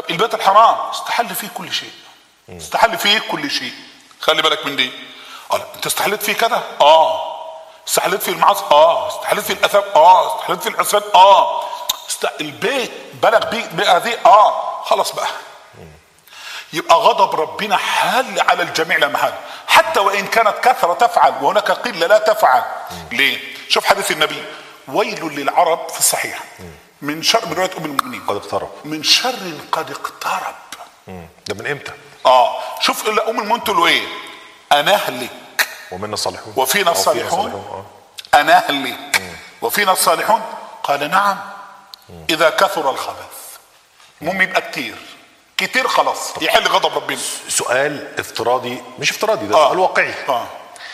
طب البيت الحرام استحل فيه كل شيء استحل فيه كل شيء خلي بالك من دي اه لا، انت استحلت فيه كده اه استحلت فيه المعاصي اه استحلت فيه الاثام اه استحلت فيه العصيان اه است... البيت بلغ بيه بهذه اه خلاص بقى يبقى غضب ربنا حال على الجميع لا محال حتى وان كانت كثره تفعل وهناك قله لا تفعل ليه شوف حديث النبي ويل للعرب في الصحيح من شر من روايه ام المؤمنين قد اقترب من شر قد اقترب مم. ده من امتى اه شوف الا ام المؤمنين تقول له ايه انا اهلك ومنا الصالحون وفينا أو فينا الصالحون اه انا اهلك وفينا الصالحون قال نعم اذا كثر الخبث المهم يبقى كتير كتير خلاص يحل غضب ربنا سؤال افتراضي مش افتراضي ده آه. سؤال واقعي اه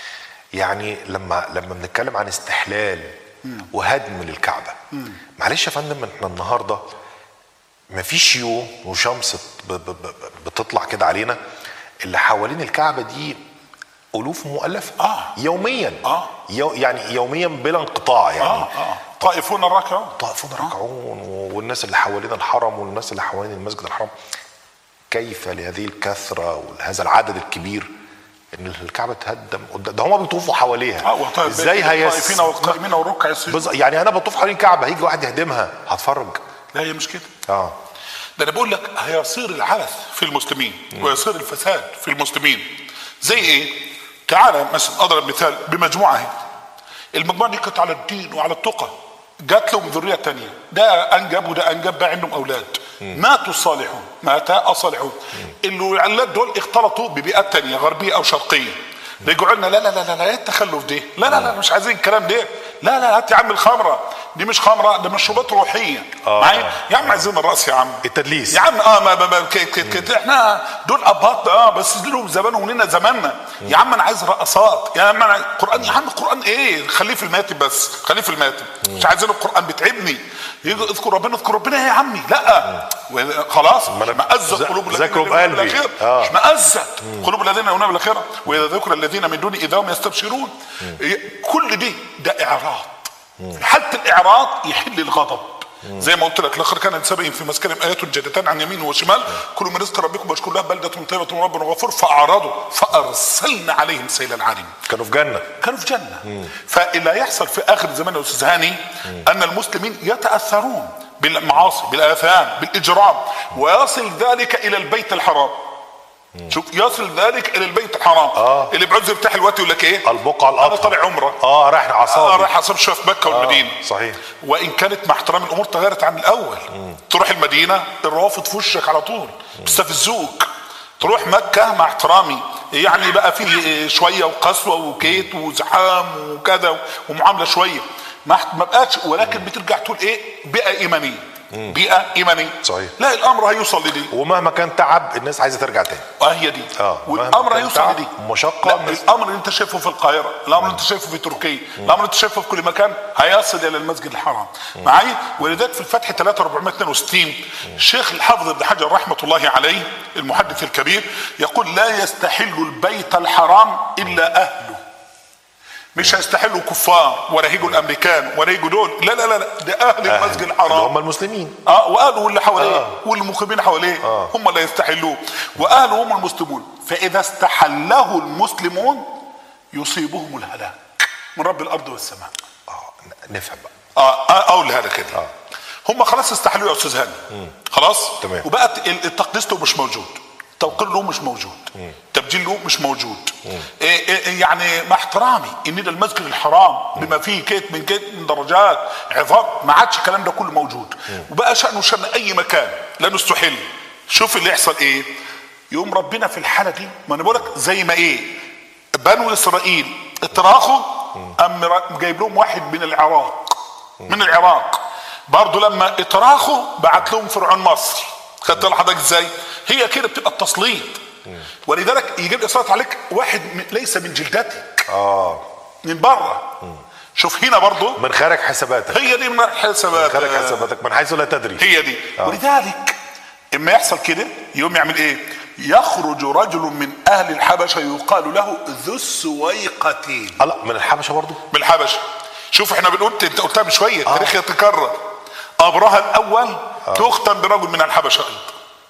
يعني لما لما بنتكلم عن استحلال وهدم للكعبه معلش يا فندم احنا النهارده مفيش يوم وشمس ب- ب- ب- بتطلع كده علينا اللي حوالين الكعبه دي الوف مؤلفه آه. يوميا آه. يو يعني يوميا بلا انقطاع يعني اه اه طائفون الركعون طائفون راكعون والناس اللي حوالين الحرم والناس اللي حوالين المسجد الحرام كيف لهذه الكثره ولهذا العدد الكبير ان الكعبه تهدم قدام ده هم بيطوفوا حواليها اه وطيب ازاي هيس الطائفين والقائمين والركع السجود بز... يعني انا بطوف حوالين الكعبه هيجي واحد يهدمها هتفرج لا هي مش كده اه ده انا بقول لك هيصير العبث في المسلمين ويصير الفساد في المسلمين زي ايه تعالى مثلا اضرب مثال بمجموعه اهي المجموعه دي كانت على الدين وعلى التقى جات لهم ذريه تانية ده انجب وده انجب بقى عندهم اولاد ماتوا الصالحون مات الصالحون الولاد دول اختلطوا ببيئات تانية غربيه او شرقيه رجعوا لنا لا لا لا لا لا ايه التخلف ده لا لا لا مش عايزين الكلام ده لا لا هات يا عم الخمره دي مش خمره ده مشروبات روحيه آه. معايا يا عم عايزين الراس يا عم التدليس يا عم اه ما ما ما ك- ك- ك- احنا دول ابهات اه بس لهم زمانهم ولنا زماننا يا عم انا عايز رقصات يا عم انا قران يا عم القران ايه خليه في الماتب بس خليه في الماتب مش عايزين القران بتعبني يجي اذكر ربنا اذكر ربنا إيه يا عمي لا وإذا- خلاص ما أنا- اشمأزت ذا- قلوب الذين ذاكروا يؤمنون بقلبي. بالآخرة. آه. اشمأزت قلوب الذين يؤمنون بالاخره واذا ذكر الذين من دون اذا هم يستبشرون كل دي ده اعراض في حاله الاعراض يحل الغضب زي ما قلت لك لقد كان لسبع في مسكنهم ايات جدتان عن يمين وشمال كلوا من رزق ربكم واشكروا له بلده طيبه ورب غفور فاعرضوا فارسلنا عليهم سيل العرم كانوا في جنه كانوا في جنه فاللي هيحصل في اخر زمان يا استاذ هاني ان المسلمين يتاثرون بالمعاصي بالاثام بالاجرام ويصل ذلك الى البيت الحرام شوف يصل ذلك الى البيت الحرام آه. اللي بعوز يرتاح الوقت يقول لك ايه البقعه انا الاطهر طالع عمره اه رايح اه عصابي رايح اصاب شويه في مكه والمدينه صحيح وان كانت مع احترام الامور تغيرت عن الاول تروح المدينه الروافض في وشك على طول بيستفزوك تروح مكه مع احترامي يعني بقى فيه شويه وقسوه وكيت وزحام وكذا ومعامله شويه ما ما بقاش ولكن بترجع تقول ايه بيئه ايمانيه بيئه ايمانيه صحيح. لا الامر هيوصل لدي ومهما كان تعب الناس عايزه ترجع تاني اه هي دي آه، والامر مهما كان هيوصل تعب لدي ومشقة لا الناس- الامر اللي انت شايفه في القاهره الامر اللي انت شايفه في تركيا الامر اللي انت شايفه في كل مكان هيصل الى المسجد الحرام معايا ولذلك في الفتح 3462 الشيخ الحافظ ابن حجر رحمه الله عليه المحدث الكبير يقول لا يستحل البيت الحرام الا اهله مش هيستحلوا كفار ولا هيجوا الامريكان ولا هيجوا دول لا لا لا لا، ده اهل المسجد اللي الحرام هم المسلمين اه واهله واللي حواليه آه. آه. والمقيمين حواليه آه. آه. هم اللي يستحلوه واهله هم المسلمون فاذا استحله المسلمون يصيبهم الهلاك من رب الارض والسماء اه ن- نفهم بقى اه, آه اقول هذا كده آه. هم خلاص استحلوه يا استاذ هاني خلاص تمام. وبقت ال- التقديس له مش موجود توقير له مش موجود تبجيل له مش موجود إيه إيه يعني مع احترامي ان ده المسجد الحرام بما فيه كيت من كيت من درجات عظام ما عادش الكلام ده كله موجود وبقى شأنه شأن اي مكان لا نستحل شوف اللي يحصل ايه يوم ربنا في الحاله دي ما انا بقولك زي ما ايه بنو اسرائيل اتراخوا ام را- جايب لهم واحد من العراق من العراق برضه لما اتراخوا بعت لهم فرعون مصر خدت بالك حضرتك ازاي هي كده بتبقى التسليط ولذلك يجيب اسرائيل عليك واحد من- ليس من جلدتك اه من بره شوف هنا برضه من خارج حساباتك هي دي من حسابات خارج حساباتك من حيث لا تدري هي دي ولذلك اما يحصل كده يقوم يعمل ايه يخرج رجل من اهل الحبشه يقال له ذو السويقتين اه لا من الحبشه برضو من الحبشه شوف احنا بنقول انت قلتها من شويه التاريخ يتكرر ابرهه الاول تختم برجل من الحبشه ايضا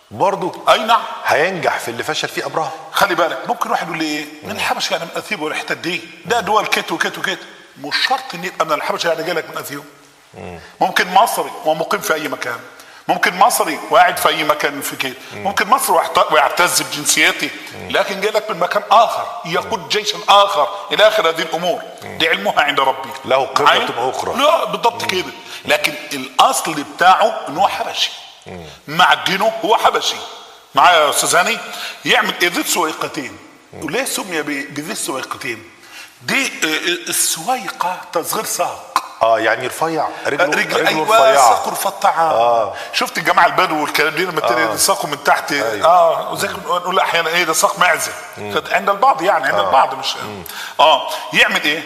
برضه اي نعم هينجح في اللي فشل فيه ابراهام خلي بالك ممكن واحد يقول لي ايه من الحبشه يعني من اثيوبيا ولا الحتت دي ده دول كت وكت وكت مش شرط ان يبقى من الحبشه يعني جاي لك من اثيوبيا ممكن مصري ومقيم في اي مكان ممكن مصري وقاعد في اي مكان في كده ممكن مصري واحت- ويعتز بجنسيته لكن جاي لك من مكان اخر يقود جيشا اخر الى اخر هذه الامور دي علمها عند ربي له قيمة معايا؟ أخرى. لا بالضبط كده لكن الاصل بتاعه ان هو حبشي معدنه هو حبشي معايا يا استاذ هاني يعمل ذي السويقتين وليه سمي ب- بذي السويقتين دي آه، آه، السويقه تصغير ساق اه يعني رفيع رجله رجل رجله ايوه رفيعه ساق رفطعه آه. شفت الجماعه البدو والكلام دي لما تلاقي ساقه من تحت اه وزي ما نقول احيانا ايه ده ساق معزه عند البعض يعني عند البعض مش اه يعمل ايه؟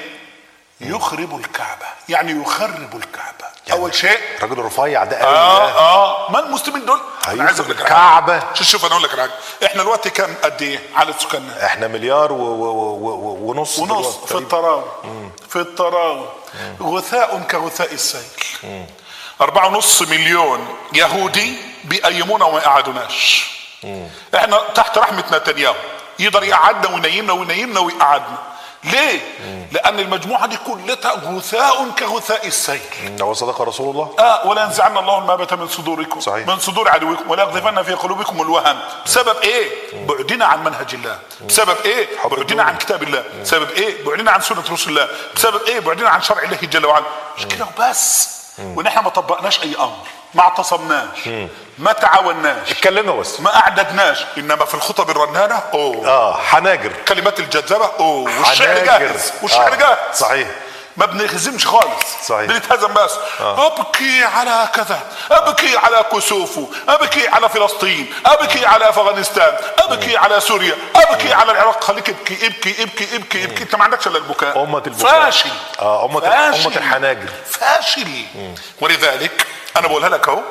يخرب الكعبه يعني يخرب الكعبه يعني اول شيء الراجل الرفيع ده قوي اه ده اه ما المسلمين دول انا عايز اقول لك على حاجة. الكعبة. شوف شوف انا اقول لك على حاجه احنا دلوقتي كام قد ايه عدد سكاننا احنا مليار و و و و ونص ونص دلوقتي في تقريباً. التراوي في التراوي غثاء كغثاء السيل أربعة ونص مليون يهودي بيقيمونا وما يقعدوناش احنا تحت رحمة نتنياهو يقدر يقعدنا وينيمنا وينيمنا ويقعدنا ليه؟ لأن المجموعة دي كلها غثاء كغثاء السيل هو صدق رسول الله اه ولا ينزعن الله المابة من صدوركم صحيح. من صدور عدوكم ولا يقذفن في قلوبكم الوهن بسبب ايه بعدنا عن منهج الله بسبب ايه حب بعدنا الدنيا. عن كتاب الله بسبب ايه بعدنا عن سنة رسول الله بسبب ايه بعدنا عن شرع الله جل وعلا مش كده وبس ونحن ما طبقناش اي امر ما اعتصمناش ما تعاوناش اتكلمنا بس ما اعددناش انما في الخطب الرنانه اوه اه حناجر كلمات الجذابه اوه والشعر حناجر. جاهز والشعر آه، جاهز صحيح ما بنهزمش خالص صحيح. بنتهزم بس ابكي على كذا ابكي على كسوفو ابكي على فلسطين ابكي على افغانستان ابكي على سوريا ابكي على العراق خليك ابكي ابكي ابكي ابكي ابكي انت ما عندكش الا البكاء أمة البكاء. فاشل آه، أمة- فاشل. أمة الحناجر. فاشل ولذلك انا بقولها لك اهو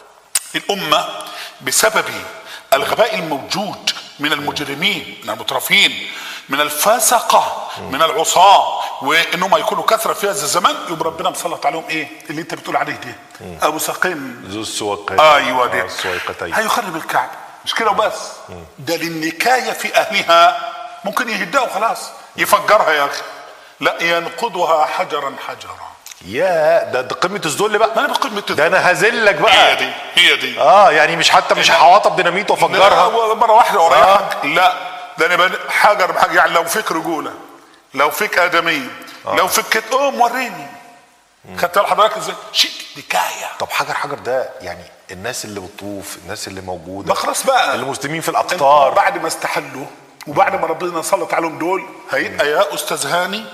الامه بسبب الغباء الموجود من المجرمين من المترفين من الفاسقه من العصاه وانهم يكونوا كثره في هذا الزمان يبقى ربنا مسلط عليهم ايه اللي انت بتقول عليه ده ابو ساقين ذو السويقتين ايوه آه، دي السويقتين هيخرب الكعبه مش كده وبس ده للنكايه في اهلها ممكن يهدها وخلاص يفجرها يا اخي لا ينقضها حجرا حجرا يا ده ده قمه الذل بقى ما انا بقمه ده انا هذلك هي بقى دي هي دي اه يعني مش حتى مش لا. هحوطها بديناميت لا وافجرها هو مره واحده آه. ورايحك لا ده انا بن- حجر بحاجه يعني لو فيك رجوله لو فيك ادميه لو فيك كده قوم وريني خدت بالك حضرتك ازاي؟ شيء نكايه طب حجر حجر ده يعني الناس اللي بتطوف الناس اللي موجوده ما خلاص بقى المسلمين في انت الاقطار بعد ما استحلوا وبعد ما ربنا سلط عليهم دول هيبقى يا استاذ هاني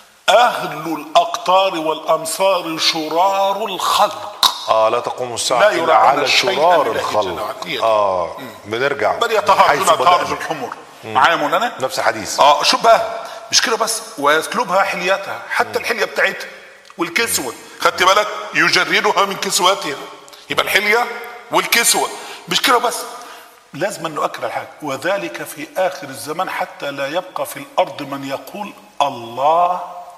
اهل الاقطار والامصار شرار الخلق اه لا تقوم الساعه لا الا يراعون على شيئاً شرار لله جل الخلق وعلا. هي دي. اه بنرجع بل من يتهارجون حيث تهارج بدأنا. الحمر معايا يا مولانا نفس الحديث اه شوف بقى مش كده بس ويسلبها حليتها حتى الحليه بتاعتها والكسوه خدت بالك يجردها من كسوتها يبقى الحليه والكسوه مش كده بس لازم أن نؤكد على حاجه وذلك في اخر الزمان حتى لا يبقى في الارض من يقول الله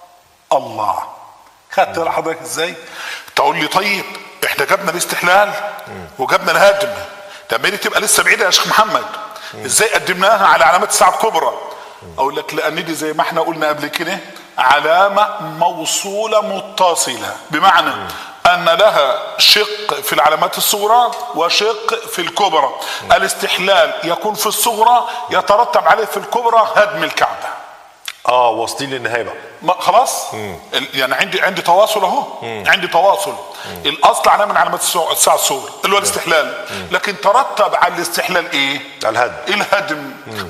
الله خدت بالك حضرتك ازاي تقول لي طيب احنا جبنا الاستحلال وجبنا الهدم طب ما دي تبقى لسه بعيده يا شيخ محمد ازاي قدمناها على علامات الساعه الكبرى اقول لك لان دي زي ما احنا قلنا قبل كده علامه موصوله متصله بمعنى ان لها شق في العلامات الصغرى وشق في الكبرى الاستحلال يكون في الصغرى يترتب عليه في الكبرى هدم الكعبه اه واصلين للنهايه بقى ما خلاص ال- يعني عندي عندي تواصل اهو عندي تواصل الاصل علامه من علامات الساعه الساعة الصغرى اللي هو الاستحلال لكن ترتب على الاستحلال ايه؟ الهدم الهدم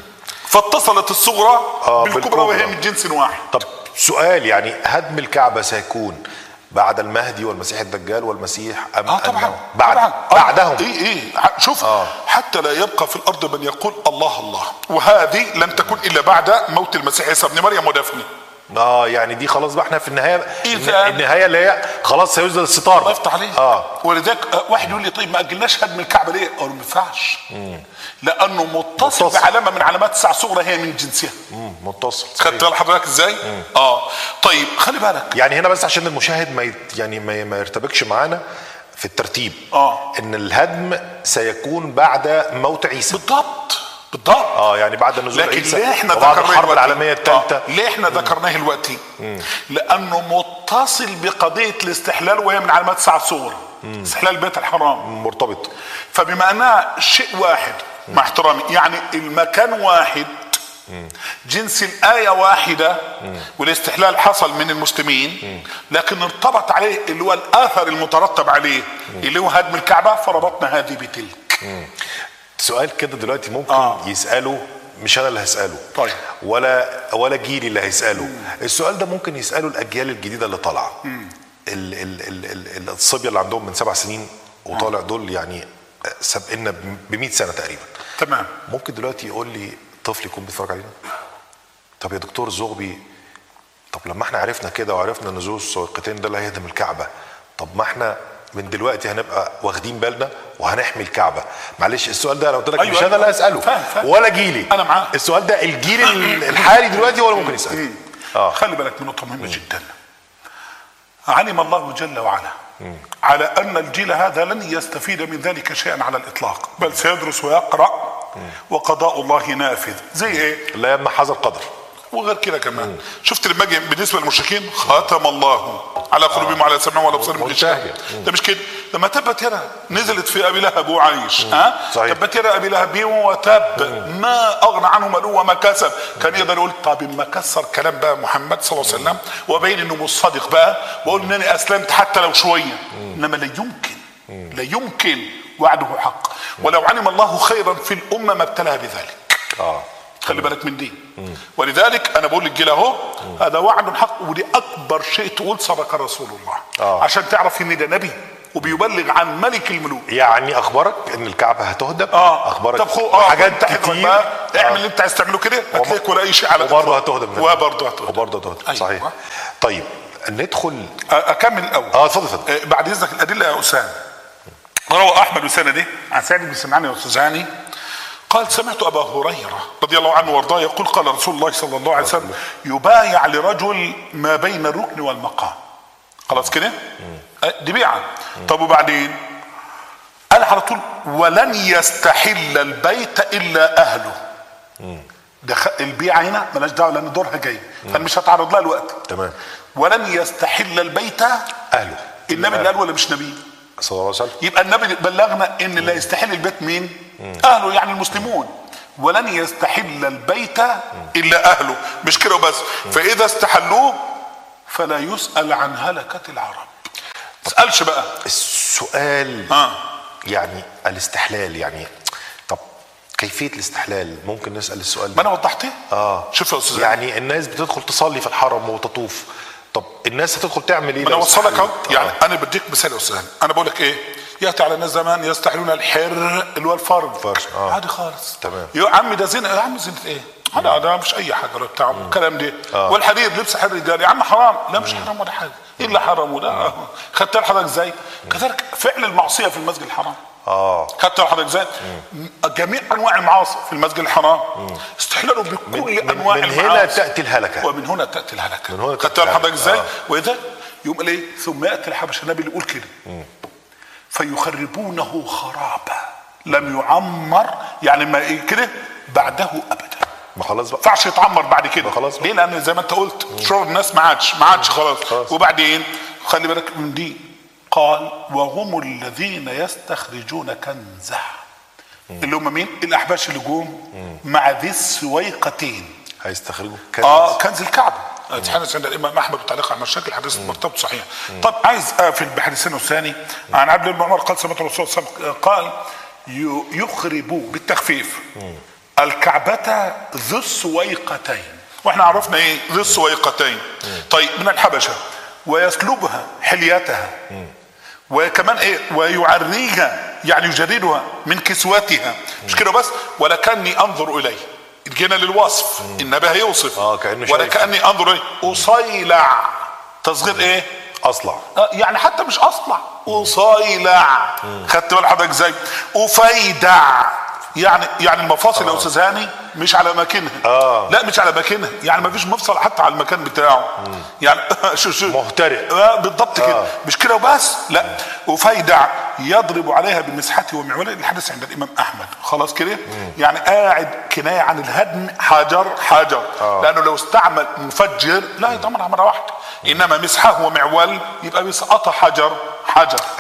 فاتصلت الصغرى آه، بالكبرى بالكبرى. وهي من جنس واحد طب سؤال يعني هدم الكعبه سيكون بعد المهدي والمسيح الدجال والمسيح ام اه طبعا أنه بعد طبعا بعدهم ايه ايه ع- شوف آه. حتى لا يبقى في الارض من يقول الله الله وهذه لن تكون الا بعد موت المسيح عيسى ابن مريم ودفنه اه يعني دي خلاص بقى احنا في النهايه إذا- النهايه اللي هي خلاص سيسدل الستار الله يفتح عليك اه ولذلك آه، واحد يقول لي طيب ما اجلناش هدم الكعبه ليه؟ اقول ما ينفعش لانه متصل متصل. بعلامه من علامات الساعه الصغرى هي من جنسها مم، متصل خدت بال حضرتك ازاي؟ اه طيب خلي بالك يعني هنا بس عشان المشاهد ما يت يعني ما, ما يرتبكش معانا في الترتيب آه. ان الهدم سيكون بعد موت عيسى بالضبط بالضبط اه يعني بعد نزول لكن عيسى ليه احنا وبعد ذكرناه الحرب دلوقتي؟ العالميه الثالثه آه. ليه احنا ذكرناه دلوقتي؟ لانه متصل بقضيه الاستحلال وهي من علامات الساعه الصغرى استحلال بيت الحرام مرتبط فبما انها شيء واحد مع احترامي يعني المكان واحد جنس الآية واحدة والاستحلال حصل من المسلمين لكن ارتبط عليه اللي هو الآثر المترتب عليه اللي هو هدم الكعبة فربطنا هذه بتلك سؤال كده دلوقتي ممكن آه. آه. يساله مش انا اللي هساله طيب. ولا ولا جيلي اللي هيساله السؤال ده ممكن يساله الاجيال الجديده اللي طالعه ال- ال- ال- ال- الصبيه اللي عندهم من سبع سنين وطالع دول يعني سابقنا ب 100 سنه تقريبا تمام ممكن دلوقتي يقول لي طفل يكون بيتفرج علينا طب يا دكتور زغبي طب لما احنا عرفنا كده وعرفنا نزول السويقتين ده اللي هيهدم الكعبه طب ما احنا من دلوقتي هنبقى واخدين بالنا وهنحمي الكعبه معلش السؤال ده لو قلت لك أيوة، مش انا أيوة. اللي هساله فاهم، فاهم. ولا جيلي أنا معاك. السؤال ده الجيل ال- الحالي دلوقتي هو اللي ممكن يساله آه. خلي بالك من نقطة مهمة جدا علم الله جل وعلا على أن الجيل هذا لن يستفيد من ذلك شيئا على الإطلاق بل سيدرس ويقرأ وقضاء الله نافذ زي إيه لا يما حذر قدر وغير كده كمان شفت لما اجي بالنسبه للمشركين ختم الله على قلوبهم وعلى سمعهم وعلى ابصارهم منتهية. غشاوة. ده مش كده لما تبت يدا نزلت في ابي لهب وعايش ها صحيح. تبت يدا ابي لهب وتب ما اغنى عنه ماله وما كسب كان يقدر يقول طب ما كسر كلام بقى محمد صلى الله عليه وسلم وبين انه مش صادق بقى واقول انني اسلمت حتى لو شويه انما لا يمكن لا يمكن وعده حق ولو علم الله خيرا في الامه ما ابتلاها بذلك اه خلي بالك من دي ولذلك انا بقول للجيل اهو هذا وعد حق ودي اكبر شيء تقول صدق رسول الله آه. عشان تعرف ان ده نبي وبيبلغ عن ملك الملوك يعني اخبارك ان الكعبه هتهدم اه اخبارك طب خو اه حاجات انت حضرتك كتير بقى اعمل آه. اللي انت عايز تعمله كده هتلاقيك ولا اي شيء على وبرضه الإطلاق. هتهدم وبرضه هتهدم وبرضه هتهدم أيوة. صحيح طيب ندخل أ- اكمل الاول اه اتفضل اتفضل آه، بعد اذنك الادله يا اسامه روى احمد وسنده عن سعيد بن سمعان والسوزاني قال سمعت ابا هريره رضي الله عنه وارضاه يقول قال رسول الله صلى الله عليه وسلم يبايع لرجل ما بين الركن والمقام خلاص كده آه، دي بيعه طب وبعدين قال على طول ولن يستحل البيت الا اهله ده خ- البيعه هنا مالهاش دعوه لان دورها جاي فانا مش هتعرض لها الوقت تمام ولن يستحل البيت اهله النبي اللي قال ولا مش نبي صلى الله عليه وسلم يبقى النبي بلغنا ان لا يستحل البيت مين اهله يعني المسلمون ولن يستحل البيت الا اهله مش كده وبس فاذا استحلوه فلا يسال عن هلكه العرب ما تسالش بقى السؤال اه يعني الاستحلال يعني طب كيفيه الاستحلال ممكن نسال السؤال ما ده انا وضحت اه شوف يا استاذ يعني الناس بتدخل تصلي في الحرم وتطوف طب الناس هتدخل تعمل ايه ما انا لو اوصلك اهو استحلوا؟ يعني آه. انا بديك مثال يا استاذ انا بقول لك ايه ياتي على الناس زمان يستحلون الحر اللي هو الفرد فرد، آه. عادي خالص تمام. يا عم ده زنا يا عم زنا ايه؟ لا ده مش اي حاجه ولا بتاع الكلام ده آه. والحرير لبس حرير رجال يا عم حرام لا مش حرام ولا حاجه ايه اللي حرام وده خدت حضرتك ازاي؟ كذلك فعل المعصيه في المسجد الحرام اه خدت حضرتك ازاي؟ جميع انواع المعاصي في المسجد الحرام استحلاله بكل من, انواع من المعاصي هنا تاتي الهلكه ومن هنا تاتي الهلكه من هنا خدت تأتي حضرتك الهلكة. ازاي؟ آه. واذا يقوم قال ايه؟ ثم ياتي الحبشه النبي اللي يقول كده فيخربونه خرابا لم يعمر يعني ما إيه كده بعده ابدا ما خلاص بقى ما ينفعش يتعمر بعد كده خلاص بقى. ليه لان زي ما انت قلت شرب الناس ما عادش ما عادش خلاص خلاص. وبعدين خلي بالك من دي قال وهم الذين يستخرجون كنزه اللي هم مين الاحباش اللي جم مع ذي السويقتين هيستخرجوا كنز. اه كنز الكعبه حدث عند الامام احمد بالتعليق على المشاكل حديث مرتبط صحيح طب عايز اقفل بحديثنا الثاني عن عبد الله بن عمر قال سمعت الرسول صلى الله عليه وسلم قال ي- يخرب بالتخفيف الكعبة ذو السويقتين واحنا عرفنا ايه ذو السويقتين طيب من الحبشة ويسلبها حليتها وكمان ايه ويعريها يعني يجردها من كسوتها مش كده بس ولكني انظر اليه جينا للوصف النبي هيوصف آه، كأنه شايف. ولكني انظر اليه اصيلع تصغير ايه اصلع آه، يعني حتى مش اصلع اصيلع خدت بال حضرتك ازاي افيدع يعني يعني المفاصل يا استاذ هاني مش على مكانها آه. لا مش على مكانها يعني ما فيش مفصل حتى على المكان بتاعه يعني شو شو مهترئ. آه بالضبط كده آه. مش كده وبس لا وفيدع يضرب عليها بمسحته ومعوله الحدث عند الامام احمد خلاص كده يعني قاعد كنايه عن الهدم حجر حجر آه. لانه لو استعمل مفجر لا يدمرها مره واحده انما مسحه ومعول يبقى بيسقطها حجر حجر